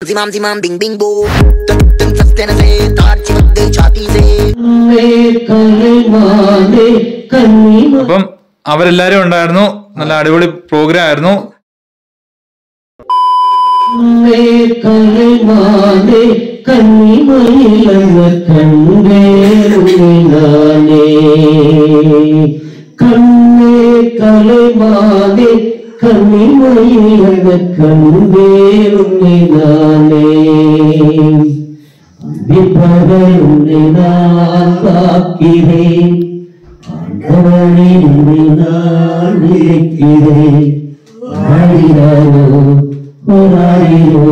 Zimam zimam bing bing boo. Tum tum सस्ते से तार चिपक गई छाती से അപ്പം അവരെല്ലാരും ഉണ്ടായിരുന്നു നല്ല അടിപൊളി പ്രോഗ്രാം ആയിരുന്നു കണ്ണേ കലമാതെ കണ്ണിമയിലക കണ്ടേറുന്നിതാനേ വിഭവനുണ്ണി ഞാൻ കാക്കിരേ ആണ്ടവണിനുണ്ണി ഞാൻ വിളിക്കിരേ ആരിരാരോ ഒരാരിരോ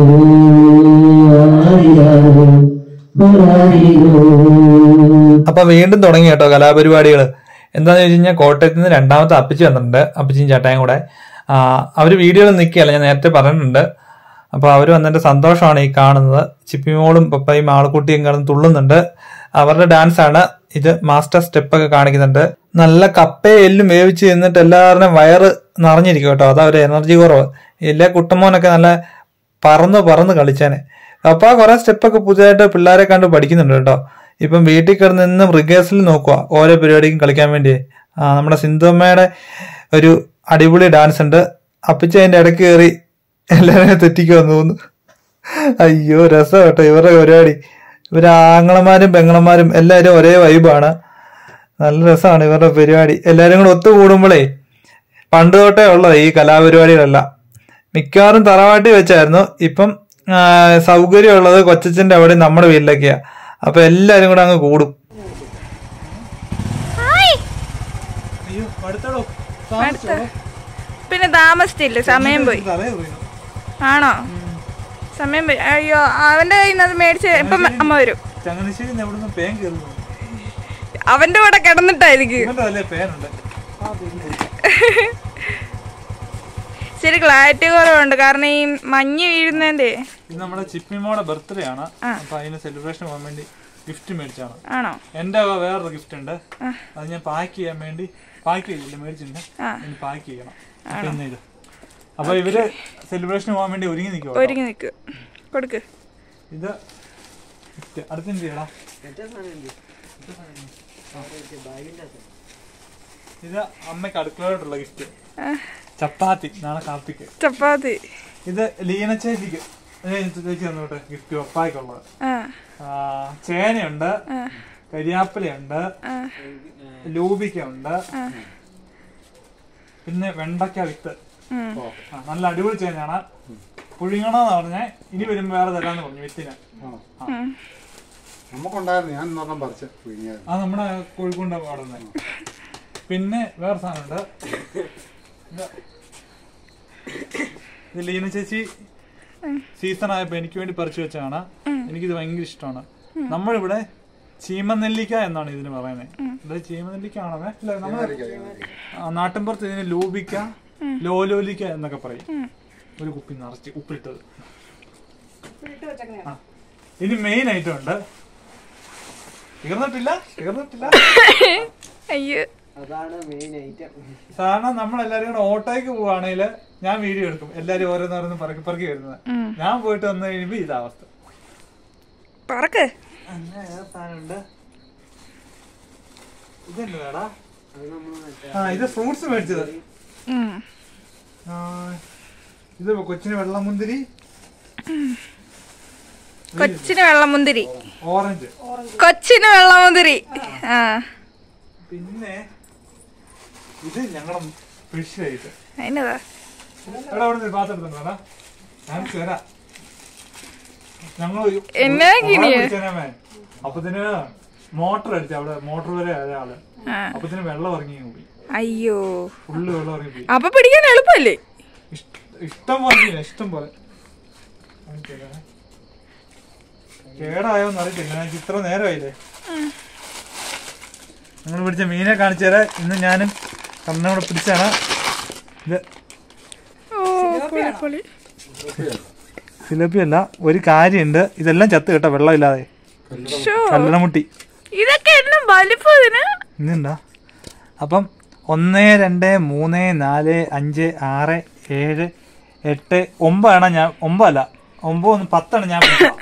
ആരിരാരോ ഒരാരിരോ അപ്പൊ വീണ്ടും തുടങ്ങി കേട്ടോ കലാപരിപാടികൾ എന്താന്ന് വെച്ച് കഴിഞ്ഞാൽ കോട്ടയത്ത് നിന്ന് രണ്ടാമത്തെ അപ്പച്ചി വന്നിട്ടുണ്ട് അപ്പച്ചിയും ചേട്ടായും കൂടെ ആ, അവര് വീഡിയോയിൽ നിൽക്കുകയല്ല ഞാൻ നേരത്തെ പറഞ്ഞിട്ടുണ്ട് അപ്പൊ അവര് വന്നതിന്റെ സന്തോഷമാണ് ഈ കാണുന്നത് ചിപ്പിമോളും പപ്പയും ആൾക്കുട്ടിയും കിടന്ന് തുള്ളുന്നുണ്ട് അവരുടെ ഡാൻസ് ആണ് ഇത് മാസ്റ്റർ സ്റ്റെപ്പ് ഒക്കെ കാണിക്കുന്നുണ്ട് നല്ല കപ്പയെ എല്ലും വേവിച്ച് നിന്നിട്ട് എല്ലാവരുടെയും വയറ് നിറഞ്ഞിരിക്കും കേട്ടോ അതാ ഒരു എനർജി കുറവ് എല്ലാ കുട്ടമോനൊക്കെ നല്ല പറന്ന് പറന്ന് കളിച്ചാനെ അപ്പൊ ആ കുറെ സ്റ്റെപ്പൊക്കെ പുതിയതായിട്ട് പിള്ളേരെ കണ്ട് പഠിക്കുന്നുണ്ട് കേട്ടോ ഇപ്പം വീട്ടിൽ കിടന്ന് നിന്ന് റിഹേഴ്സൽ നോക്കുക ഓരോ പരിപാടിക്കും കളിക്കാൻ വേണ്ടി ആ, നമ്മുടെ സിന്ധുമ്മയുടെ ഒരു അടിപൊളി ഡാൻസ് ഉണ്ട് അപ്പിച്ച അതിന്റെ ഇടയ്ക്ക് കയറി എല്ലാവരെയും തെറ്റിക്കുമെന്ന് തോന്നുന്നു അയ്യോ രസം കേട്ടോ ഇവരുടെ പരിപാടി ഇവര് ആങ്ങളമാരും പെങ്ങളമാരും എല്ലാവരും ഒരേ വൈബാണ് നല്ല രസമാണ് ഇവരുടെ പരിപാടി എല്ലാവരും കൂടെ ഒത്തുകൂടുമ്പോഴേ പണ്ട് തൊട്ടേ ഉള്ളത് ഈ കലാപരിപാടികളെല്ലാം മിക്കവാറും തറവാട്ടി വെച്ചായിരുന്നു ഇപ്പം ആ, സൗകര്യമുള്ളത് കൊച്ചച്ഛന്റെ അവിടെ നമ്മുടെ വീട്ടിലൊക്കെയാ അപ്പൊ എല്ലാരും കൂടെ അങ്ങ് കൂടും പിന്നെ താമസിച്ചില്ലേ സമയം പോയി ആണോ സമയം പോയി അയ്യോ അവന്റെ കയ്യിൽ നിന്ന് അത് മേടിച്ച് ഇപ്പം അമ്മ വരും ചങ്ങനാശ്ശേരി എവിടുന്ന് പേൻ കയറുന്നു അവന്റെ കൂടെ കിടന്നിട്ടായിരിക്കും അല്ലേ പേനുണ്ട് ശരി ക്ലാരിറ്റി കുറവുണ്ട് കാരണം ഈ മഞ്ഞ് വീഴുന്നതിന്റെ ഇത് നമ്മുടെ ചിപ്പിമോടെ ബർത്ത്ഡേ ആണ് അപ്പൊ അതിന് സെലിബ്രേഷൻ പോകാൻ വേണ്ടി ഗിഫ്റ്റ് മേടിച്ചാണ് ആണോ എന്റെ വക വേറൊരു ഗിഫ്റ്റ് ഉണ്ട് അത് ഞാൻ പാക്ക് ചെയ്യാൻ വേണ്ടി പാക്ക് ചെയ്തില്ല മേടിച്ചിട്ടുണ്ട് ഇനി പാക്ക് ചെയ്യണം അപ്പൊ ഇന്ന് ഇത് അപ്പൊ ഇവര് സെലിബ്രേഷൻ പോകാൻ വേണ്ടി ഒരുങ്ങി നിൽക്കുക ഒരുങ്ങി നിൽക്ക് കൊടുക്ക് ഇത് gift. അടുത്ത് എന്ത് ചെയ്യടാ ഇത് അമ്മയ്ക്ക് അടുക്കളയോട്ടുള്ള ഗിഫ്റ്റ് ചപ്പാത്തി നാളെ കാപ്പിക്ക് ചപ്പാത്തി ഇത് ലീന ചേച്ചിക്ക് ഏ, ചേച്ചി തന്നോട്ടെ ഗിഫ്റ്റ് പപ്പായ്ക്കുള്ളത് ആ ആ, ചേനയുണ്ട് കരിയാപ്പിലയുണ്ട് ലൂബിക്ക ഉണ്ട് പിന്നെ വെണ്ടയ്ക്ക വിത്ത് ആ, നല്ല അടിപൊളി ചേനയാണ് പുഴുങ്ങണമെന്ന് പറഞ്ഞേ ഇനി വരുമ്പോ വേറെ തരാന്ന് പറഞ്ഞു വിത്തിന് നമുക്കുണ്ടായിരുന്നു ഞാൻ നോക്കാൻ പറിച്ച് പുഴുങ്ങിയത് ആ നമ്മുടെ കോഴിക്കോട് പാടുന്ന പിന്നെ വേറെ സാധനമുണ്ട് ഇത് ഇത് ലീന ചേച്ചി സീസൺ ആയപ്പോ എനിക്ക് വേണ്ടി പറിച്ചു വെച്ചാണ് എനിക്കിത് ഭയങ്കര ഇഷ്ടമാണ് നമ്മളിവിടെ ചീമനെല്ലിക്ക എന്നാണ് ഇതിന് പറയുന്നത് ഇത് ചീമനെല്ലിക്ക ആണേ അല്ല നമ്മൾ നാട്ടിൻപുറത്ത് ഇതിന് ലൂബിക്ക ലോലോലിക്ക എന്നൊക്കെ പറയും ഒരു കുപ്പി നിറച്ച് ഉപ്പിട്ടത് ആ. ഇനി മെയിൻ ഐറ്റം ഉണ്ട് തീർന്നിട്ടില്ല തീർന്നിട്ടില്ല അയ്യോ സാധാരണ നമ്മൾ എല്ലാരും കൂടെ ഓട്ടോയ്ക്ക് പോവാണെങ്കിൽ ഞാൻ വീഡിയോ എടുക്കും എല്ലാരും ഓരോന്നോരോന്ന് പറക്കി പറക്കി വരുന്നത് ഞാൻ പോയിട്ട് വന്നു കഴിയുമ്പോ ഇതാ അവസ്ഥ പറക്ക് അങ്ങനെ ഏതാ സാധനമുണ്ട് ഇതെന്നതാടാ ആ ഇത് ഫ്രൂട്ട്സ് മേടിച്ചത് ഉം. ആ, ഇത് കൊച്ചിന് വെള്ളമുന്തിരി കൊച്ചിന് വെള്ളമുന്തിരി ഓറഞ്ച് കൊച്ചിന് വെള്ളമുന്തിരി ആ പിന്നെ ഇത് ഞങ്ങളുടെ ഫിഷ് ആയിട്ട് അതിനതാ എടാ അവിടെ നിന്ന് പാത്രം എടുത്തോണ്ടാ ഞാൻ തരാം ഞങ്ങൾ എന്നാ കിണിയാ? അപ്പത്തിന് മോട്ടർ അടിച്ചു അവിടെ മോട്ടർ വരെ ആയ ആള് ആ. അപ്പത്തിന് വെള്ളം ഇറങ്ങി പോയി അയ്യോ ഫുള്ള് വെള്ളം ഇറങ്ങി പോയി അപ്പൊ പിടിക്കാൻ എളുപ്പല്ലേ ഇഷ്ട- ഇഷ്ടം പോലെ മീനാ, ഇഷ്ടം പോലെ കാണിച്ചു തരാമേ. കേടായോന്ന് അറിയത്തില്ല ഞാൻ ഇത്ര നേരമായില്ലേ നിങ്ങൾ പിടിച്ച മീനെ കാണിച്ചു തരാം ഇന്ന് ഞാനും കണ്ണനെ കൂടെ പിടിച്ചാണ് ഇത് ഓ പൊളി പൊളി ഫിലിപ്പി അല്ല ഒരു കാര്യമുണ്ട് ഇതെല്ലാം ചത്ത് കേട്ടോ വെള്ളമില്ലാതെ ഷോ കല്ലണമുട്ടി ഇതൊക്കെ എന്നാ വലിപ്പം ഇതിന് ഇന്നുണ്ടാ അപ്പം ഒന്ന് രണ്ട് മൂന്ന് നാല് അഞ്ച് ആറ് ഏഴ് എട്ട് ഒമ്പതാണ് ഞാൻ ഒമ്പതല്ല ഒമ്പത് പത്താണ് ഞാൻ പിടിച്ചത്.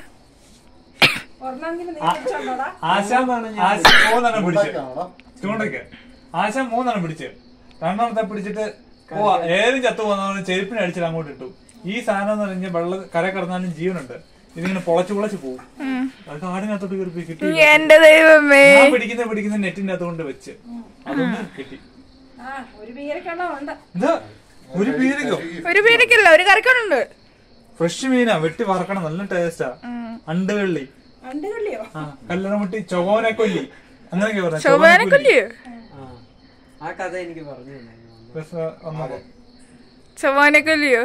ആശാൻ ആശാൻ മൂന്നെണ്ണം പിടിച്ച് ചൂണ്ടയ്ക്ക് ആശാൻ മൂന്നെണ്ണം പിടിച്ച് രണ്ടെണ്ണത്തെ പിടിച്ചിട്ട് പോവാ ഏതും ചത്തു പോകുന്ന ചെരുപ്പിന് അടിച്ചിട്ട് അങ്ങോട്ട് ഇട്ടു ഈ സാധനം എന്ന് പറഞ്ഞാൽ വെള്ളം കര കിടന്നാലും ജീവനുണ്ട് ഇതിങ്ങനെ പൊളച്ചു പൊളച്ച് പോകും അത് കാടിനകത്തോട്ട് കയറി പോയി കിട്ടി എന്റെ ദൈവമേ ഞാൻ പിടിക്കുന്ന പിടിക്കുന്ന നെറ്റിന്റെ അകത്ത് കൊണ്ട് വെച്ച് അതൊന്നും കിട്ടി ഒരു പീരക്കെണ്ണ ഉണ്ട് ഇത് ഒരു പീരക്കോ ഒരു പേരക്കല്ല ഒരു കറിക്കണുണ്ട് ഫ്രഷ് മീനാ വെട്ടി വറക്കണം നല്ല ടേസ്റ്റാ അണ്ടുകള്ളി രണ്ട് കള്ളിയോ ആ കല്ലറമുട്ടി ചൊവ്വനക്കൊല്ലി അങ്ങനെയൊക്കെ പറഞ്ഞു ചൊവ്വാനക്കൊല്ലിയോ ആ കഥ എനിക്ക് പറഞ്ഞു തന്നായിരുന്നു. ചൊവ്വാനക്കൊല്ലിയോ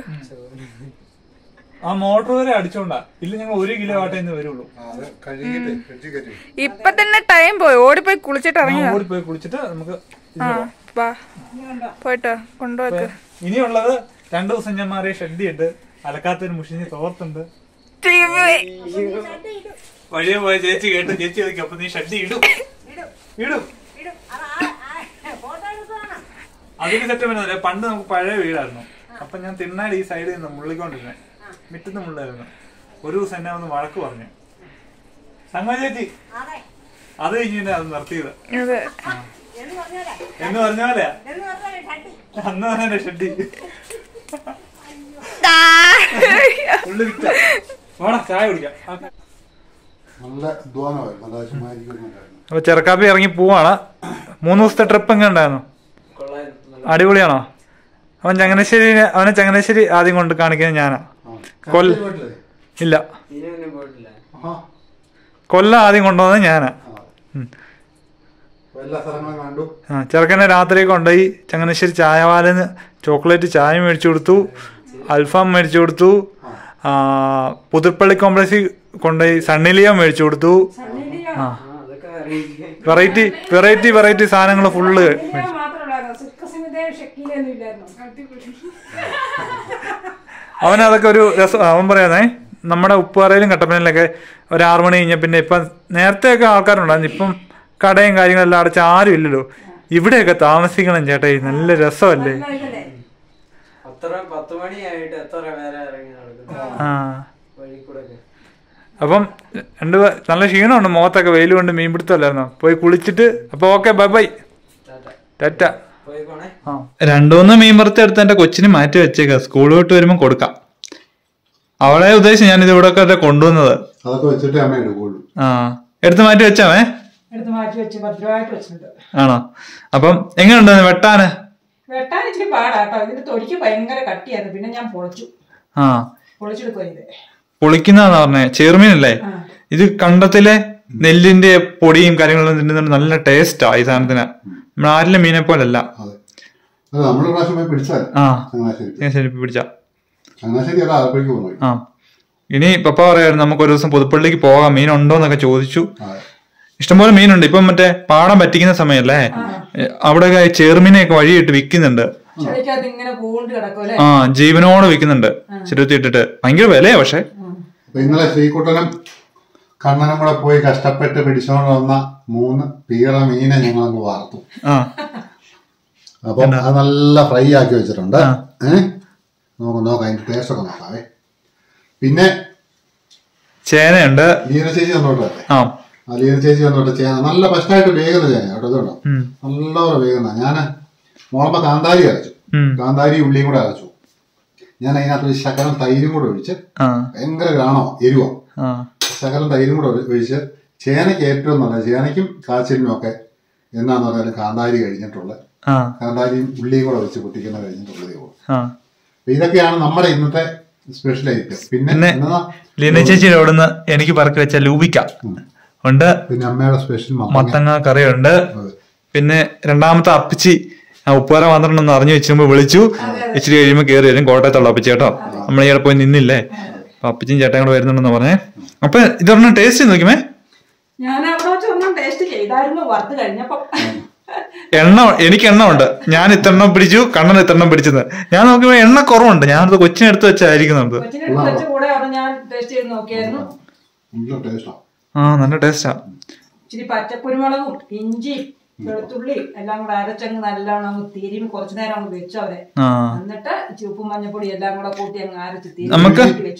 ആ മോട്ടോർ വരെ അടിച്ചോണ്ടാ ഇല്ല ഞങ്ങൾ ഒരു കിലോ ആട്ടേ വരുള്ളൂ അത് കഴുകിട്ട് ഫ്രിഡ്ജിൽ കയറ്റി ഇപ്പൊ തന്നെ ടൈം പോയി ഓടിപ്പോയി കുളിച്ചിട്ട് ഇറങ്ങിയ ഓടി പോയി കുളിച്ചിട്ട് നമുക്ക് ആ വാ പോയിട്ടോ കൊണ്ടുപോക്ക് ഇനിയുള്ളത് രണ്ടു ദിവസം ഞാൻ മാറിയ ഷെഡ് ഉണ്ട് അലക്കാത്തൊരു മുഷിഞ്ഞ് തോർത്തുണ്ട് ദൈവമേ. വഴിയെ പോയ ചേച്ചി കേട്ടു ചേച്ചി ചോദിക്കും അപ്പൊ നീ ഷെഡ് ഇടും ഇടും അതിന് സെറ്റ് വരുന്നില്ല പണ്ട് നമുക്ക് പഴയ വീടായിരുന്നു അപ്പൊ ഞാൻ തിണ്ണാടി ഈ സൈഡിൽ നിന്ന് മുള്ളിക്കൊണ്ടിരുന്നെ മിറ്റുന്ന മുള്ളായിരുന്നു ഒരു ദിവസം എന്നെ ഒന്ന് വഴക്ക് പറഞ്ഞു സംഗമ ചേച്ചി അത് കഴിഞ്ഞ് പിന്നെ അത് നിർത്തിയത് അതെ എന്ന് പറഞ്ഞ പോലെ അന്ന് തന്നെ ഷെഡി ആ. ഉള്ളി വിറ്റ വേണം ചായ കുടിക്കാം ആ. നല്ല അധ്വാനമായിരുന്നു നല്ല ചുമ്മാരിക്കുന്നുണ്ടായിരുന്നു അപ്പൊ ചെറുക്കാപ്പി ഇറങ്ങി പോവാണ് മൂന്ന് ദിവസത്തെ ട്രിപ്പ് എങ്ങനെ ഉണ്ടായിരുന്നു കൊള്ളായിരുന്നു. നല്ല അടിപൊളിയാണോ അവൻ ചങ്ങനാശ്ശേരി അവനെ ചങ്ങനാശ്ശേരി ആദ്യം കൊണ്ട് കാണിക്കുന്നത് ഞാനാ കൊല്ല പോയിട്ടില്ലേ ഇല്ല ഇനി ഒന്നും പോയിട്ടില്ല ആഹാ കൊല്ലം ആദ്യം കൊണ്ടുവന്നത് ഞാനാ ആ. ഉം. അപ്പൊ എല്ലാ സ്ഥലങ്ങളും കണ്ടു ആ ചെറുക്കനെ രാത്രി കൊണ്ടുപോയി ചങ്ങനാശ്ശേരി ചായവാലിന് ചോക്ലേറ്റ് ചായ മേടിച്ചു കൊടുത്തു അൽഫാം മേടിച്ചു കൊടുത്തു ആ, പുതുപ്പള്ളി കോംപ്ലക്സിൽ കൊണ്ടുപോയി സണ്ണിലിയ മേടിച്ചു കൊടുത്തു ആ ആ അതൊക്കെ അറിയില്ലേ വെറൈറ്റി വെറൈറ്റി വെറൈറ്റി സാധനങ്ങൾ ഫുള്ള് മാത്രമല്ലായിരുന്നു സുഖസമിതയും ഷക്കീലൊന്നും ഇല്ലായിരുന്നു അവൻ അതൊക്കെ ഒരു രസം അവൻ പറയാന്നേ നമ്മുടെ ഉപ്പുപാറയിലും കട്ടപ്പനയിലൊക്കെ ഒരു ആറു മണി കഴിഞ്ഞാൽ പിന്നെ ഇപ്പം നേരത്തെയൊക്കെ ആൾക്കാരുണ്ടായിരുന്നു ഇപ്പം കടയും കാര്യങ്ങളെല്ലാം അടച്ച് ആരും ഇല്ലല്ലോ ഇവിടെയൊക്കെ താമസിക്കണം ചേട്ടാ നല്ല രസമല്ലേ അത്ര പത്ത് മണിയായിട്ട് എത്ര പേരെ ഇറങ്ങി നടക്കുന്നു ആ വഴി കൂടെ ഒക്കെ അപ്പം രണ്ട് പേ- നല്ല ക്ഷീണമുണ്ട് മുഖത്തൊക്കെ വെയിൽ കൊണ്ട് മീൻപിടുത്തമല്ലായിരുന്നോ പോയി കുളിച്ചിട്ട് അപ്പൊ okay bye bye tata tata പോയിക്കോണേ രണ്ടുമൂന്ന് മീൻ വറുത്ത് എടുത്ത് എന്റെ കൊച്ചിന് മാറ്റി വെച്ചേക്ക സ്കൂൾ വിട്ട് വരുമ്പോൾ കൊടുക്കാം അവളെ ഉദ്ദേശിച്ച് ഞാൻ ഇത് ഇവിടെ ഒക്കെ കൊണ്ടുവന്നത് അതൊക്കെ വെച്ചിട്ടേ അമ്മ എടുക്കുള്ളൂ ആ എടുത്ത് മാറ്റി വെച്ചാമേ എടുത്ത് മാറ്റി വെച്ച് ഭദ്രമായിട്ട് വെച്ചിട്ടുണ്ട് ആണോ അപ്പം എങ്ങനെയുണ്ട് വെട്ടാന് വെട്ടാൻ ഇച്ചിരി പാടാട്ടോ ഇതിന്റെ തൊലിക്ക് ഭയങ്കര കട്ടിയായിരുന്നു പിന്നെ ഞാൻ പൊളിച്ചു ആ പൊളിച്ചെടുക്കുക ഇത് പൊളിക്കുന്നതാന്ന് പറഞ്ഞേ ചെറുമീനല്ലേ ഇത് കണ്ടത്തിലെ നെല്ലിന്റെ പൊടിയും കാര്യങ്ങളും തിന്നുന്നുണ്ട് നല്ല ടേസ്റ്റാ ഈ സാധനത്തിന് നമ്മുടെ ആരിലെ മീനെ പോലല്ല അതെ അല്ല നമ്മൾ പ്രാവശ്യം പോയി പിടിച്ചാൽ ആ ചങ്ങനാശ്ശേരി ഞാൻ ശരി പിടിച്ച ചങ്ങനാശ്ശേരി അല്ല ആലപ്പുഴയ്ക്ക് പോയി ആ ഇനി പപ്പ പറയായിരുന്നു നമുക്ക് ഒരു ദിവസം പുതുപ്പള്ളിക്ക് പോകാം മീൻ ഉണ്ടോ എന്നൊക്കെ ചോദിച്ചു അതെ ഇഷ്ടംപോലെ മീനുണ്ട് ഇപ്പം മറ്റേ പാടം പറ്റിക്കുന്ന സമയല്ലേ അവിടെ ചെറുമീനെയൊക്കെ വഴിയിട്ട് വിൽക്കുന്നുണ്ട് ചെളിക്കകത്ത് ഇങ്ങനെ പൂണ്ട് കിടക്കും അല്ലേ ആ ജീവനോടെ വിൽക്കുന്നുണ്ട് ചെരുത്തി ഇട്ടിട്ട് ഭയങ്കര വിലയാ പക്ഷെ അപ്പൊ ഇന്നലെ ശ്രീകുട്ടനും കണ്ണനും കൂടെ പോയി കഷ്ടപ്പെട്ട് പിടിച്ചോണ്ട് വന്ന മൂന്ന് പീറ മീനെ ഞങ്ങളങ്ങ് വാർത്തു ആ അപ്പം അത് നല്ല ഫ്രൈ ആക്കി വെച്ചിട്ടുണ്ട് ഏഹ് നോക്കാം നോക്കാം അതിന്റെ ടേസ്റ്റ് ഒക്കെ നോക്കാവേ പിന്നെ ചേനയുണ്ട് ലീന ചേച്ചി തന്നോട്ടല്ലേ ആ ആ ലീന ചേച്ചി തന്നോട്ടെ ചേന നല്ല ബെസ്റ്റായിട്ട് വേഗുന്ന ചേന കേട്ടോ ഇതുണ്ടോ ഉം. നല്ലപോലെ വേഗുന്ന ഞാൻ മുളമ്പ കാന്താരി അരച്ചു ഉം. കാന്താരി ഉള്ളിയും കൂടെ അരച്ചു ഞാൻ അതിനകത്ത് ഒരു ശകലം തൈരും കൂടെ ഒഴിച്ച് ആ ഭയങ്കര ഗ്രാണോ എരിവോ ആ ശകലം തൈരും കൂടെ ഒഴി- ഒഴിച്ച് ചേനയ്ക്ക് ഏറ്റവും നല്ലത് ചേനയ്ക്കും കാച്ചിലിനും ഒക്കെ എന്നാന്ന് പറഞ്ഞാൽ കാന്താരി കഴിഞ്ഞിട്ടുള്ള ആ കാന്താരിയും ഉള്ളിയും കൂടെ വെച്ച് പൊട്ടിക്കുന്ന കഴിഞ്ഞിട്ടുള്ളതേ ഉള്ളൂ ആ അപ്പൊ ഇതൊക്കെയാണ് നമ്മുടെ ഇന്നത്തെ സ്പെഷ്യൽ ഐറ്റം പിന്നെ പിന്നെ എന്നതാ ലീന ചേച്ചിയുടെ അവിടുന്ന് എനിക്ക് പറക്കി വെച്ച ലൂബിക്ക ഉണ്ട് പിന്നെ അമ്മയുടെ സ്പെഷ്യൽ മത്തങ്ങ മത്തങ്ങ കറിയുണ്ട് പിന്നെ രണ്ടാമത്തെ അപ്പിച്ചി ആ ഉപ്പുവര വന്നിട്ടുണ്ടെന്ന് അറിഞ്ഞു വെച്ചുമ്പോ വിളിച്ചു ഇച്ചിരി കഴിയുമ്പോ കയറി വരും കോട്ടയത്തുള്ള അപ്പിച്ചി കേട്ടോ നമ്മൾ ഇവിടെ പോയി നിന്നില്ലേ അപ്പൊ അപ്പിച്ചും ചേട്ടൻ കൂടെ വരുന്നുണ്ടെന്ന് പറഞ്ഞേ അപ്പൊ ഇതൊരെണ്ണം ടേസ്റ്റ് നോക്കുമേ ഞാൻ അവിടെ വെച്ച് ഒന്നും ടേസ്റ്റ് ചെയ്തായിരുന്നു വറുത്ത് കഴിഞ്ഞപ്പോ എണ്ണ എനിക്ക് എണ്ണ ഉണ്ട് ഞാൻ ഇത്രണ്ണം പിടിച്ചു കണ്ണൻ ഇത്രണ്ണം പിടിച്ചത് ഞാൻ നോക്കുമ്പോ എണ്ണ കുറവുണ്ട് ഞാനത് കൊച്ചിനെടുത്ത് വെച്ചായിരിക്കുന്നുണ്ട് കൊച്ചിനെ എടുത്ത് വെച്ച കൂടെ അവിടെ ഞാൻ ടേസ്റ്റ് ചെയ്ത് നോക്കിയായിരുന്നു നല്ല ടേസ്റ്റാണ് ആ നല്ല ടേസ്റ്റാ ഇച്ചിരി പച്ചക്കുരുമുളകും ഇഞ്ചി വെളുത്തുള്ളി എല്ലാം കൂടെ അരച്ചങ്ങ് നല്ലോണം അങ്ങ് തിരുമി കുറച്ചു നേരം അങ്ങ് വെച്ചു അവരെ ആ എന്നിട്ട് ഇച്ചിരി ഉപ്പും മഞ്ഞപ്പൊടി എല്ലാം കൂടെ കൂട്ടി അങ്ങ് അരച്ച് തിരുമി നമുക്ക് മാറ്റി വെച്ചു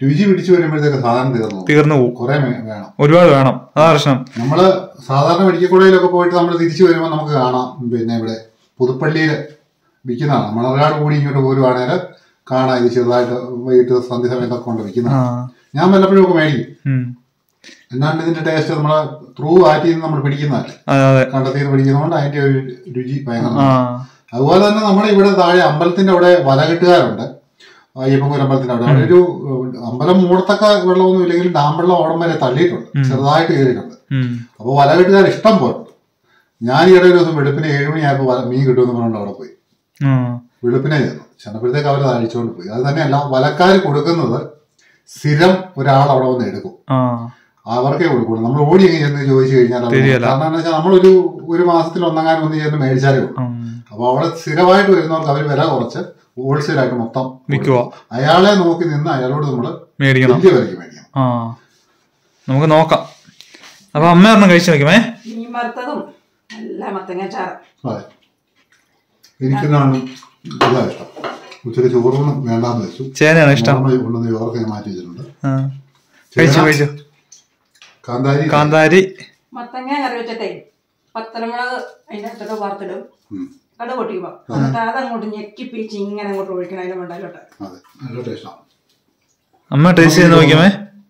രുചി പിടിച്ചു വരുമ്പോഴത്തേക്ക് സാധനം തീർന്നു പോകും. തീർന്നു പോകും കുറെ വേ- വേണം ഒരുപാട് വേണം അതാ പ്രശ്നം നമ്മള് സാധാരണ മെഡിക്കൽ കോളേജിലൊക്കെ പോയിട്ട് നമ്മൾ തിരിച്ചു വരുമ്പോൾ നമുക്ക് കാണാം പിന്നെ ഇവിടെ പുതുപ്പള്ളിയിൽ വിൽക്കുന്നതാണ് മണർകാട് കൂടി ഇങ്ങോട്ട് പോരുവാണെങ്കിൽ കാണാം ഇത് ചെറുതായിട്ട് വൈകിട്ട് സന്ധ്യ സമയത്തൊക്കെ കൊണ്ട് ആ വിൽക്കുന്നതാണ് ഞാൻ വല്ലപ്പോഴും ഒക്കെ മേടിക്കും ഉം. എന്നാണ്ട് ഇതിന്റെ ടേസ്റ്റ് നമ്മളെ ത്രൂ ആറ്റിൽ നിന്ന് നമ്മൾ പിടിക്കുന്നതല്ലേ അതെ അതെ കണ്ടെത്തി നിന്ന് പിടിക്കുന്നതുകൊണ്ട് അതിന്റെ ഒരു രുചി ഭയങ്കര ആ അതുപോലെ തന്നെ നമ്മുടെ ഇവിടെ താഴെ അമ്പലത്തിന്റെ അവിടെ വലകെട്ടുകാരുണ്ട് അയ്യപ്പൻകൂർ അമ്പലത്തിന്റെ അവിടെ അവിടെ ഒരു ഉം, അമ്പലം മൂടത്തക്ക വെള്ളമൊന്നും ഇല്ലെങ്കിലും ഡാം വെള്ളം ഓടം വരെ തള്ളിയിട്ടുണ്ട് ചെറുതായിട്ട് കയറിയിട്ടുണ്ട് ഉം. അപ്പോൾ വലകെട്ടുകാർ ഇഷ്ടം പോലെ ഉണ്ട്. ഞാൻ ഈയിടെ ഒരു ദിവസം വെളുപ്പിന് ഏഴ് മണിയായപ്പോൾ വല- മീൻ കിട്ടുമെന്ന് പറഞ്ഞുകൊണ്ട് അവിടെ പോയി ആ. വെളുപ്പിനെ ചെന്നു ചെന്നപ്പോഴത്തേക്ക് അവർ അഴിച്ചുകൊണ്ട് പോയി അത് തന്നെയല്ല വലക്കാർ കൊടുക്കുന്നത് സ്ഥിരം ഒരാൾ അവിടെ വന്ന് എടുക്കും ആ അവർക്കേ കൊടുക്കുള്ളൂ നമ്മൾ ഓടി അങ്ങ് ചെന്ന് ചോദിച്ചു കഴിഞ്ഞാൽ അവർ ശരിയല്ല. കാരണം എന്താ വെച്ചാൽ നമ്മളൊരു ഒരു മാസത്തിൽ ഒന്നങ്ങാനും ഒന്ന് ചെന്ന് മേടിച്ചാലേ ഉള്ളൂ ഉം. അപ്പൊ അവിടെ സ്ഥിരമായിട്ട് വരുന്നവർക്ക് അവർ വില കുറച്ച് ഹോൾസെയിൽ ആയിട്ട് മൊത്തം വിൽക്കുവാ. കൊടുക്കും. അയാളെ നോക്കി നിന്ന് അയാളോട് നമ്മൾ മേടിക്കണം വലിയ വിലയ്ക്ക് മേടിക്കണം ആ നമുക്ക് നോക്കാം അപ്പൊ അമ്മ ഒരെണ്ണം കഴിച്ചു നോക്കുമേ മീൻ വറുത്തതും നല്ല മത്തങ്ങ ചാറ് അതെ എനിക്കിതാണ് ഇതാ ഇഷ്ടം ഉച്ചയ്ക്ക് ചോറൊന്നും വേണ്ടാന്ന് വെച്ചു ചേനയാണ് ഇഷ്ടം നോർമൽ കൊണ്ടുവന്ന് ചോറൊക്കെ ഞാൻ മാറ്റി വെച്ചിട്ടുണ്ട് ആ. കഴിച്ചു കഴിച്ചു കാന്താരി കാന്താരി മത്തങ്ങ കറി വെച്ചിട്ടേ പത്തലമുളക് അതിൻ്റെ അകത്തോട്ട് വറുത്തിടും ഉം. കടു പൊട്ടിക്കുമ്പോ എന്നിട്ട് അതങ്ങോട്ട് ഞെക്കി പിരിച്ച് ഇങ്ങനെ അങ്ങോട്ട് ഒഴിക്കണം അതിന്റെ മണ്ടയിലോട്ട് അതെ നല്ല ടേസ്റ്റാണ് അമ്മ ടേസ്റ്റ് ചെയ്ത് നോക്കിയമേ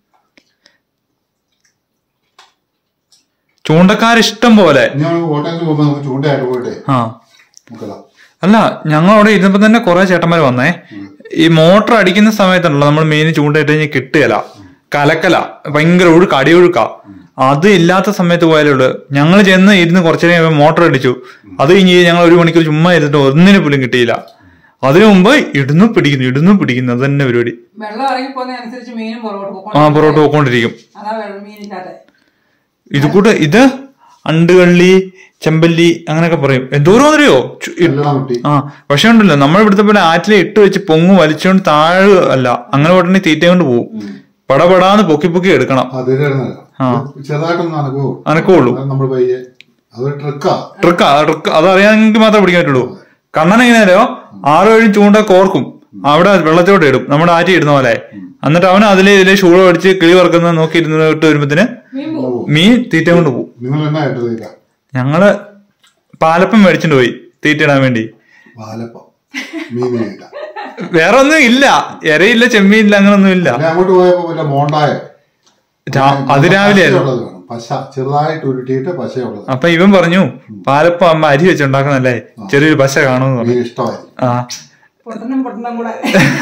ചൂണ്ടക്കാർ ഇഷ്ടം പോലെ ഇനി നമ്മൾ കോട്ടയത്ത് പോകുമ്പോൾ നമുക്ക് ചൂണ്ടയായിട്ട് പോയിട്ടേ ആ നമുക്കതാ അല്ല ഞങ്ങൾ അവിടെ ഇരുന്നപ്പോ തന്നെ കുറെ ചേട്ടന്മാർ വന്നേ ഈ മോട്ടർ അടിക്കുന്ന സമയത്തുണ്ടല്ലോ നമ്മൾ മീൻ ചൂണ്ടയിട്ട് കഴിഞ്ഞാൽ കിട്ടുകയില്ല കലക്കല ഭയങ്കര ഒഴുക്ക് അടിയൊഴുക്ക അത് ഇല്ലാത്ത സമയത്ത് പോയാലേ ഉള്ളു ഞങ്ങൾ ചെന്ന് ഇരുന്ന് കുറച്ചു നേരം മോട്ടർ അടിച്ചു അത് കഴിഞ്ഞ് ഞങ്ങൾ ഒരു മണിക്കൂർ ചുമ്മാ ഇരുന്നിട്ട് ഒന്നിനു പോലും കിട്ടിയില്ല അതിനു മുമ്പ് ഇടുന്നു പിടിക്കുന്നു ഇടുന്നു പിടിക്കുന്നു അത് തന്നെ പരിപാടി വെള്ളം ഇറങ്ങി പോകുന്നതനുസരിച്ച് മീനും പുറകോട്ട് ആ പോകണം പുറകോട്ട് പോയിക്കൊണ്ടിരിക്കും അതാ വെള്ളം മീനില്ലാതെ ഇത് കൂട്ട് ഇത് അണ്ടുകള്ളി ചെമ്പല്ലി അങ്ങനെയൊക്കെ പറയും എന്തോരോന്നറിയോ ചു- ഇ- എല്ലാം മുട്ടി ആ പക്ഷെ ഉണ്ടല്ലോ നമ്മൾ ഇവിടുത്തെ പോലെ ആറ്റിലെ ഇട്ട് വെച്ച് പൊങ്ങും വലിച്ചുകൊണ്ട് താഴെ അല്ല അങ്ങനെ ഉടനെ തീറ്റ കൊണ്ട് പോകും പടപടാന്ന് പൊക്കി പൊക്കി എടുക്കണം അതിരുന്നല്ല ആ. ചെറുതായിട്ടൊന്നും അനക്കുവോ അനക്കമുള്ളൂ നമ്മൾ പയ്യെ അതൊരു ട്രിക്കാ ട്രിക്കാ ട്രിക്ക് അത് അറിയാമെങ്കിൽ മാത്രമേ പിടിക്കാൻ പറ്റുള്ളൂ കണ്ണൻ എങ്ങനെയാലോ ആറോ ഏഴും ചൂണ്ട കോർക്കും അവിടെ വെള്ളത്തോട്ട് ഇടും നമ്മുടെ ആറ്റി ഇടുന്ന പോലെ എന്നിട്ട് അവൻ അതിലെ ഇതിലെ ഷൂള അടിച്ച് കിളി വറക്കുന്നത് നോക്കി ഇരുന്ന് ഇട്ട് വരുമ്പത്തിന് മീൻ തീറ്റ കൊണ്ട് പോകും നിങ്ങൾ എന്നാ ഇട്ടത് തീറ്റ ഞങ്ങള് പാലപ്പം മേടിച്ചിട്ട് പോയി തീറ്റ ഇടാൻ വേണ്ടി പാലപ്പം മീൻ തീറ്റ വേറെ ഒന്നും ഇല്ല ഇരയില്ല ചെമ്മീനില്ല അങ്ങനൊന്നും ഇല്ല അല്ലെ അങ്ങോട്ട് പോയപ്പോ വല്ല മോണ്ടായോ രാ- അതിരാവിലെ ആയിരുന്നു പശയുള്ളത് വേണം പശ ചെറുതായിട്ട് ഉരുട്ടിയിട്ട് പശയുള്ളത് അപ്പൊ ഇവൻ പറഞ്ഞു പാലപ്പം അമ്മ അരി വെച്ചുണ്ടാക്കുന്നല്ലേ ചെറിയൊരു പശ കാണുമെന്ന് പറഞ്ഞു മീൻ ഇഷ്ടമായിരുന്നു ആ പൊട്ടനും പൊട്ടനും കൂടെ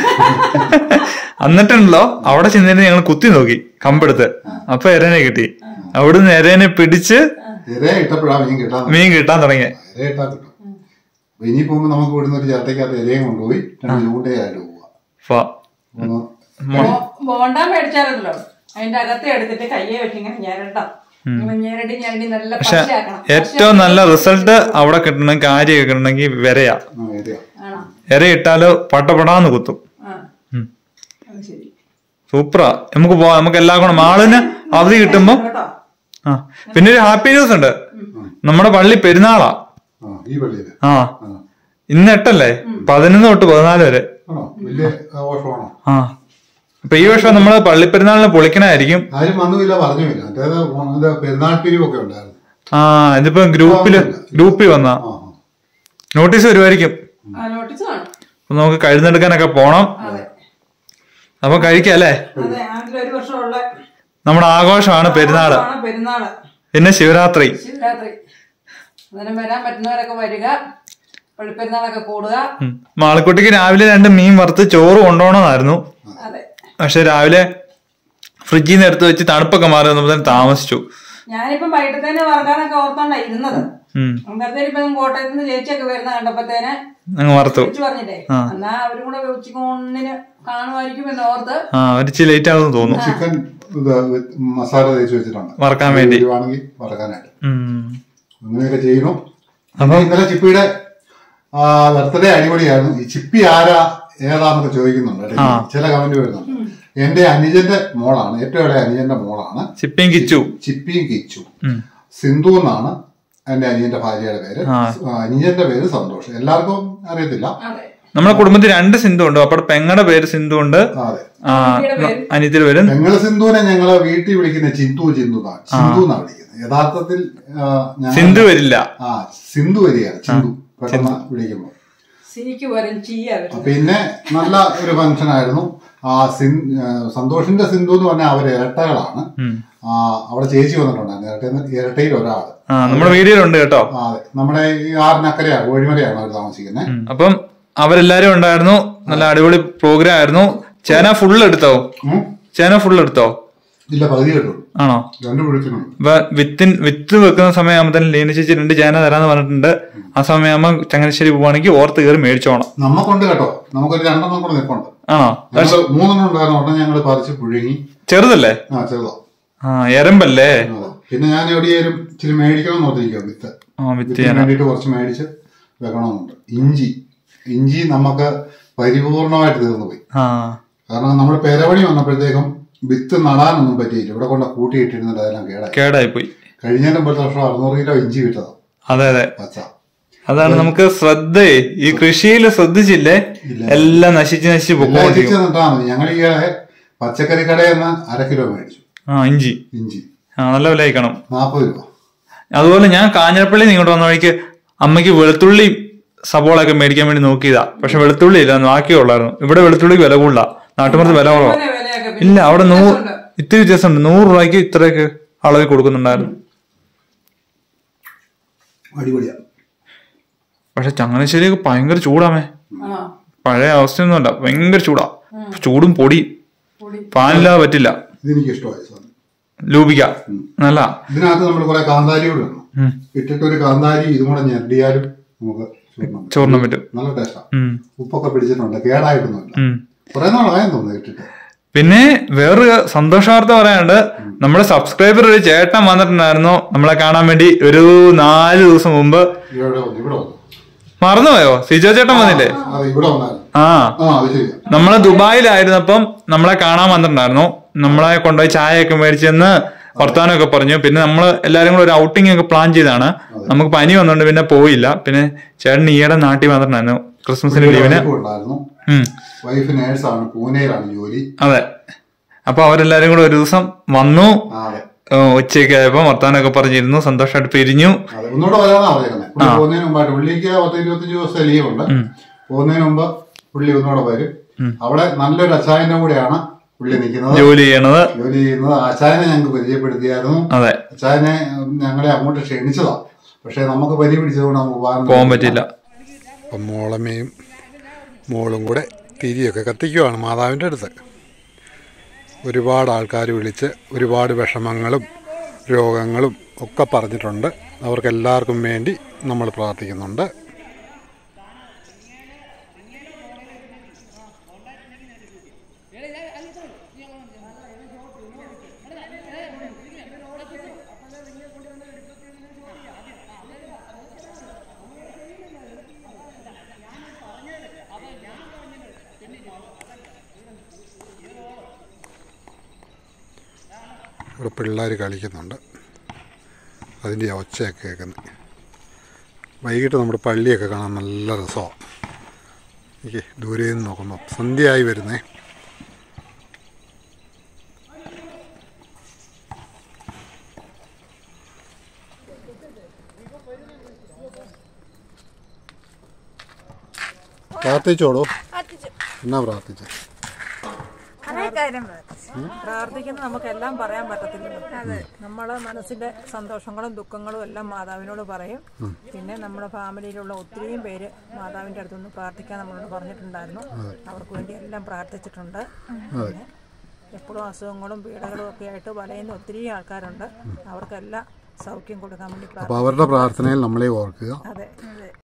എന്നിട്ടുണ്ടല്ലോ അവിടെ ചെന്നിട്ട് ഞങ്ങൾ കുത്തി നോക്കി കമ്പെടുത്ത് അപ്പൊ എരനെ കിട്ടി അവിടുന്ന് എരനെ പിടിച്ച് ഇര ഇട്ടപ്പോഴാ മീൻ കിട്ടാൻ മീൻ കിട്ടാൻ തുടങ്ങി ഇര ഇട്ടാ കിട്ടും അപ്പൊ ഇനി പോകുമ്പോ നമുക്ക് ഇവിടുന്ന് ഒരു ചേട്ടയ്ക്കകത്ത് ഇരയും കൊണ്ടുപോയി രണ്ട് ചൂണ്ടയായിട്ട് പോവാ ഫ- ഒന്ന് ബോ- ബോണ്ട മേടിച്ചാലല്ലോ അതിന്റെ അകത്തെ എടുത്തിട്ട് കയ്യെ വെച്ച് ഇങ്ങനെ ഞരണ്ടാം ഇങ്ങനെ ഞെരടി ഞെരടി നല്ല പക്ഷെ പശയാക്കണം ഏറ്റവും നല്ല റിസൾട്ട് അവിടെ കിട്ടണമെങ്കിൽ കാര്യം കിട്ടണമെങ്കിൽ വിരയാ ആ, ഇരയാ ആണോ ഇര ഇട്ടാല് പട്ടപടാന്ന് കുത്തും ആ ഉം. അത് ശരി സൂപ്പറാ നമുക്ക് പോവാം നമുക്ക് എല്ലാം കൂടെ മാളിന് അവധി കിട്ടുമ്പോ കേട്ടോ ആ പിന്നെ ഒരു ഹാപ്പി ന്യൂസ് ഉണ്ട് നമ്മുടെ പള്ളി പെരുന്നാളാ ആ ഈ പള്ളിയില് ആ ആ ഇന്ന് എട്ടല്ലേ പതിനൊന്ന് തൊട്ട് പതിനാല് വരെ ആണോ വലിയ ആഘോഷമാണോ ആ അപ്പൊ ഈ വർഷം നമ്മള് പള്ളിപ്പെരുന്നാളിന് പൊളിക്കണായിരിക്കും ആരും വന്നുമില്ല പറഞ്ഞുമില്ല മറ്റേത് ഇത് പെരുന്നാൾ പിരിവൊക്കെ ഉണ്ടായിരുന്നു ആ ഇതിപ്പോ ഗ്രൂപ്പില് ഗ്രൂപ്പിൽ വന്ന ആ ആ. നോട്ടീസ് വരുമായിരിക്കും ആ നോട്ടീസ് കാണും അപ്പൊ നമുക്ക് കഴുന്നെടുക്കാനൊക്കെ പോണം അതെ അപ്പൊ കഴിക്കാം അല്ലേ അതെ ആണ്ടിൽ ഒരു വർഷമുള്ള നമ്മുടെ ആഘോഷമാണ് പെരുന്നാള് ആണ് പെരുന്നാള് പിന്നെ ശിവരാത്രി ശിവരാത്രി അന്നേരം വരാൻ പറ്റുന്നവരൊക്കെ വരിക പള്ളിപ്പെരുന്നാളൊക്കെ കൂടുക ഉം. മാളക്കുട്ടിക്ക് രാവിലെ രണ്ട് മീൻ വറുത്ത് ചോറ് കൊണ്ടുപോകണമെന്നായിരുന്നു അതെ പക്ഷെ രാവിലെ ഫ്രിഡ്ജിൽ നിന്ന് എടുത്ത് വെച്ച് തണുപ്പൊക്കെ മാറി വന്നപ്പോൾ തന്നെ താമസിച്ചു ഞാനിപ്പം വൈകിട്ടത്തേനെ വറക്കാനൊക്കെ ഓർത്തോണ്ടാ ഇരുന്നത് ഉം അമ്പലത്തേന് ഇപ്പം കോട്ടയത്ത് നിന്ന് ചേച്ചിയൊക്കെ വരുന്ന കണ്ടപ്പത്തേനെ അങ്ങ് വറുത്തു വിളിച്ചു പറഞ്ഞിട്ടേ ആ. എന്നാ അവരും കൂടെ ഉച്ചയ്ക്ക് ഒന്നിന് കാണുമായിരിക്കും എന്ന് ഓർത്ത് ആ ഒരു ലേറ്റ് ആണെന്ന് തോന്നുന്നു ചിക്കൻ ഇത് മസാല തേച്ച് വെച്ചിട്ടുണ്ട് വറക്കാൻ വേണ്ടി. വരുവാണെങ്കിൽ വറക്കാനായിട്ട് ഉം. അങ്ങനെയൊക്കെ ചെയ്യുന്നു അപ്പൊ ഇന്നലെ ചിപ്പിയുടെ ബർത്ത്ഡേ അടിപൊളിയായിരുന്നു ഈ ചിപ്പി ആരാ ഏതാന്നൊക്കെ ചോദിക്കുന്നുണ്ട് ഇടയ്ക്ക്. ചില കമന്റ് വരുന്നുണ്ട് എന്റെ അനുജന്റെ മോളാണ് ഏറ്റവും ഇളയ അനുജന്റെ മോളാണ് ചിപ്പിയും കിച്ചു ചിപ്പിയും കിച്ചു ഉം. സിന്ധു എന്നാണ് എന്റെ അനിയന്റെ ഭാര്യയുടെ പേര് ആ. ആ, അനുജന്റെ പേര് സന്തോഷ് എല്ലാവർക്കും അറിയത്തില്ല അതെ നമ്മുടെ കുടുംബത്തിൽ രണ്ട് സിന്ധു ഉണ്ട് അപ്പോൾ പെങ്ങടെ പേര് സിന്ധു ഉണ്ട് ആ, അതെ ആ അനിയത്തിന്റെ പേര് പെങ്ങള് സിന്ധുവിനെ ഞങ്ങള് വീട്ടിൽ വിളിക്കുന്ന ചിന്തു ചിന്തു എന്നാണ് ചിന്തു എന്നാണ് വിളിക്കുന്നത് യഥാർത്ഥത്തിൽ ആ, ഞാൻ- സിന്ധു വരില്ല ആ സിന്ധു വരികയാണ് ചിന്തു പെട്ടെന്ന് വിളിക്കുമ്പോ സിനിക്ക് വരും ചീയ വരും പിന്നെ നല്ല ഒരു ഫംഗ്ഷൻ ആയിരുന്നു ആ സിൻ ആ, സന്തോഷിന്റെ സിന്ധു എന്ന് പറഞ്ഞാൽ അവര് ഇരട്ടകളാണ് ആ, അവിടെ ചേച്ചി വന്നിട്ടുണ്ടായിരുന്നു ഇരട്ട ഇരട്ടയിൽ ഒരാള് ആ നമ്മുടെ വീഡിയോയിലുണ്ട് കേട്ടോ ആ, അതെ നമ്മുടെ ഈ ആറിനക്കരയാണ് കോഴിമലയാണ് അവർ താമസിക്കുന്നത് ഉം. അപ്പം അവരെല്ലാരും ഉണ്ടായിരുന്നു നല്ല അടിപൊളി പ്രോഗ്രാം ആയിരുന്നു ചേന ഫുൾ എടുത്തോ ഉം? ചേന ഫുൾ എടുത്തോ ഇല്ല പകുതി കേട്ടുള്ളൂ ആണോ രണ്ടു വിളിക്കുന്നുണ്ട് അപ്പൊ വിത്തിൻ വിത്ത് വെക്കുന്ന സമയമാകുമ്പോൾ ലീന ചേച്ചി രണ്ട് ചേന തരാന്ന് പറഞ്ഞിട്ടുണ്ട് ആ സമയമാകുമ്പോൾ ചങ്ങനാശ്ശേരി പോവാണെങ്കിൽ ഓർത്ത് കയറി മേടിച്ചോണം നമുക്കുണ്ട് കേട്ടോ നമുക്കൊരു രണ്ടെണ്ണം കൂടെ നിൽപ്പുണ്ട് ആണോ ഞങ്ങള് മൂന്നെണ്ണം ഉണ്ടായിരുന്നു ഉടനെ ഞങ്ങൾ പറിച്ച് പുഴുങ്ങി ചെറുതല്ലേ ആ ചെറുതോ ആ എരമ്പല്ലേ അതെ. പിന്നെ ഞാൻ എവിടെയാലും ഇച്ചിരി മേടിക്കണം എന്ന് ഓർത്തിരിക്കുക വിത്ത് ആ വിത്ത് വിത്തിന് ചേന വേണ്ടിയിട്ട് കുറച്ച് മേടിച്ച് വെക്കണമെന്നുണ്ട് ഇഞ്ചി ഇഞ്ചി നമുക്ക് പരിപൂർണമായിട്ട് തീർന്നു പോയി ആ കാരണം നമ്മൾ പെരവണി വന്നപ്പോഴത്തേക്കും വിത്ത് നടാനൊന്നും പറ്റിയില്ല ഇവിടെ കൊണ്ട് കൂട്ടിയിട്ടിരുന്നിട്ട് അതെല്ലാം കേടായി കേടായി പോയി കഴിഞ്ഞതിന്റെ മുമ്പത്തെ വർഷം അറുന്നൂറ് കിലോ ഇഞ്ചി വിറ്റതാ അതെ അതെ പച്ച അതാണ് നമുക്ക് ശ്രദ്ധയെ ഈ കൃഷിയിൽ ശ്രദ്ധിച്ചില്ലേ എല്ലാം നശിച്ച് നശിച്ച് എല്ലാം പൊക്കോണ്ടിരിക്കും എത്തിച്ച് നട്ടാ മതി ഞങ്ങൾ ഈ പച്ചക്കറി കടയിൽ നിന്ന് അര കിലോ മേടിച്ചു ആ ഇഞ്ചി ഇഞ്ചി ആ നല്ല വില അയക്കണം നാൽപ്പത് രൂപ അതുപോലെ ഞാൻ കാഞ്ഞിരപ്പള്ളി ഇങ്ങോട്ട് വന്ന വഴിക്ക് അമ്മയ്ക്ക് വെളുത്തുള്ളി സബോളൊക്കെ മേടിക്കാൻ വേണ്ടി നോക്കിയതാ പക്ഷെ വെളുത്തുള്ളി ഇല്ല ബാക്കിയേ ഉള്ളായിരുന്നു ഇവിടെ വെളുത്തുള്ളിക്ക് വില കൂടുതലാ നാട്ടുമ്പുറത്ത് വില കുറവാ അങ്ങനെ വിലയൊക്കെ പിന്നെ ഇല്ല അവിടെ നൂറ് വ്യത്യാസമുണ്ട്. ഇത്തിരി വ്യത്യാസമുണ്ട് നൂറ് രൂപയ്ക്ക് ഇത്രയൊക്കെ അളവിൽ കൊടുക്കുന്നുണ്ടായിരുന്നു അടിപൊളിയാ പക്ഷെ ചങ്ങനാശ്ശേരിയൊക്കെ ഭയങ്കര ചൂടാമേ ആ പഴയ അവസ്ഥയൊന്നുമല്ല ഭയങ്കര ചൂടാ ചൂടും പൊടി പൊടി. ഫാനില്ലാതെ പറ്റില്ല ഇതെനിക്ക് ഇഷ്ടമായി സാധനം ലൂപിക്ക നല്ല ഇതിനകത്ത് നമ്മൾ കുറെ കാന്താരി കൂടെ ഇടണം ഉം. ഇട്ടിട്ട് ഒരു കാന്താരി ഇതും കൂടെ ഞെരടിയാലും നമുക്ക് ചൂടണം പറ്റും. ചോറിനും പറ്റും നല്ല ടേസ്റ്റാ ഉം. ഉപ്പൊക്കെ പിടിച്ചിട്ടുണ്ട് കേടായിട്ടൊന്നുമില്ല ഉം. കുറെ നാളായെന്ന് തോന്നുന്നു ഇട്ടിട്ട് പിന്നെ വേറൊരു സന്തോഷ വാർത്ത പറയാനുണ്ട് നമ്മുടെ സബ്സ്ക്രൈബർ ഒരു ചേട്ടൻ വന്നിട്ടുണ്ടായിരുന്നു നമ്മളെ കാണാൻ വേണ്ടി ഒരു നാല് ദിവസം മുമ്പ് ഇവിടെ വന്നു ഇവിടെ വന്നു മറന്നുപോയോ സിജോ ചേട്ടൻ വന്നില്ലേ അതെ ഇവിടെ വന്നായിരുന്നു ആ ആ അത് ശരിയാ നമ്മള് ദുബായിലായിരുന്നപ്പം നമ്മളെ കാണാൻ വന്നിട്ടുണ്ടായിരുന്നു നമ്മളെ കൊണ്ടുപോയി ചായയൊക്കെ മേടിച്ചെന്ന് വർത്താനമൊക്കെ പറഞ്ഞു പിന്നെ നമ്മൾ എല്ലാരും കൂടെ ഒരു ഔട്ടിംഗ് ഒക്കെ പ്ലാൻ ചെയ്താണ് നമുക്ക് പനി വന്നോണ്ട് പിന്നെ പോയില്ല പിന്നെ ചേട്ടൻ ഈയിടെ നാട്ടിൽ വന്നിട്ടുണ്ടായിരുന്നു ക്രിസ്മസിന്റെ ലീവിന് വൈഫ് ഉണ്ടായിരുന്നു ഉം വൈഫ് നേഴ്സാണ് പൂനെയിലാണ് ജോലി അതെ അപ്പൊ അവരെല്ലാരും കൂടെ ഒരു ദിവസം വന്നു ആ, അതെ ഏഹ് ഉച്ചയ്ക്ക് ആയപ്പോ വർത്താനൊക്കെ പറഞ്ഞിരുന്നു സന്തോഷമായിട്ട് പിരിഞ്ഞു അതെ ഒന്നുകൂടെ വരാന്നാ പറഞ്ഞേക്കുന്നത് പുള്ളി പോകുന്നതിന് മുമ്പായിട്ട് പുള്ളിക്ക് പത്ത് ഇരുപത്തഞ്ച് ദിവസത്തെ ലീവ് ഉണ്ട് പോകുന്നതിന് മുമ്പ് പുള്ളി ഒന്നുകൂടെ വരും അവിടെ നല്ലൊരു അച്ചായന്റെ കൂടെയാണ് പുള്ളി നിൽക്കുന്നത് ജോലി ചെയ്യണത് ജോലി ചെയ്യുന്നത് അച്ചായനെ ഞങ്ങൾക്ക് പരിചയപ്പെടുത്തിയായിരുന്നു അതെ അച്ചായനെ ഉം, ഞങ്ങളെ അങ്ങോട്ട് ക്ഷണിച്ചതാ പക്ഷെ നമുക്ക് പനി പിടിച്ചതുകൊണ്ട് നമുക്ക് പോകാൻ പോകാൻ പറ്റില്ല അപ്പം മോളമ്മയും മോളും കൂടെ തിരിയൊക്കെ കത്തിക്കുവാണ് മാതാവിൻ്റെ അടുത്ത് ഒരുപാട് ആൾക്കാർ വിളിച്ച് ഒരുപാട് വിഷമങ്ങളും രോഗങ്ങളും ഒക്കെ പറഞ്ഞിട്ടുണ്ട് അവർക്കെല്ലാവർക്കും വേണ്ടി നമ്മൾ പ്രാർത്ഥിക്കുന്നുണ്ട് ഇവിടെ പിള്ളേർ കളിക്കുന്നുണ്ട് അതിൻ്റെ ആ ഒച്ചയൊക്കെ കേൾക്കുന്നത് വൈകിട്ട് നമ്മുടെ പള്ളിയൊക്കെ കാണാൻ നല്ല രസമാണ് എനിക്ക് ദൂരെ നിന്ന് നോക്കുമ്പോൾ സന്ധ്യയായി വരുന്നേ പ്രാർത്ഥിച്ചോളൂ എന്നാ പ്രാർത്ഥിച്ചു പ്രാർത്ഥിക്കുന്നത് നമുക്കെല്ലാം പറയാൻ പറ്റത്തില്ലല്ലോ നമ്മളെ മനസ്സിന്റെ സന്തോഷങ്ങളും ദുഃഖങ്ങളും എല്ലാം മാതാവിനോട് പറയും പിന്നെ നമ്മുടെ ഫാമിലിയിലുള്ള ഒത്തിരിയും പേര് മാതാവിന്റെ അടുത്തുനിന്ന് പ്രാർത്ഥിക്കാൻ നമ്മളോട് പറഞ്ഞിട്ടുണ്ടായിരുന്നു അവർക്ക് വേണ്ടി എല്ലാം പ്രാർത്ഥിച്ചിട്ടുണ്ട് പിന്നെ എപ്പോഴും അസുഖങ്ങളും പീഡകളും ഒക്കെ ആയിട്ട് വലയുന്ന ഒത്തിരി ആൾക്കാരുണ്ട് അവർക്കെല്ലാം സൗഖ്യം കൊടുക്കാൻ വേണ്ടി അപ്പോൾ അവരുടെ പ്രാർത്ഥനയിൽ നമ്മളെ ഓർക്കുക അതെ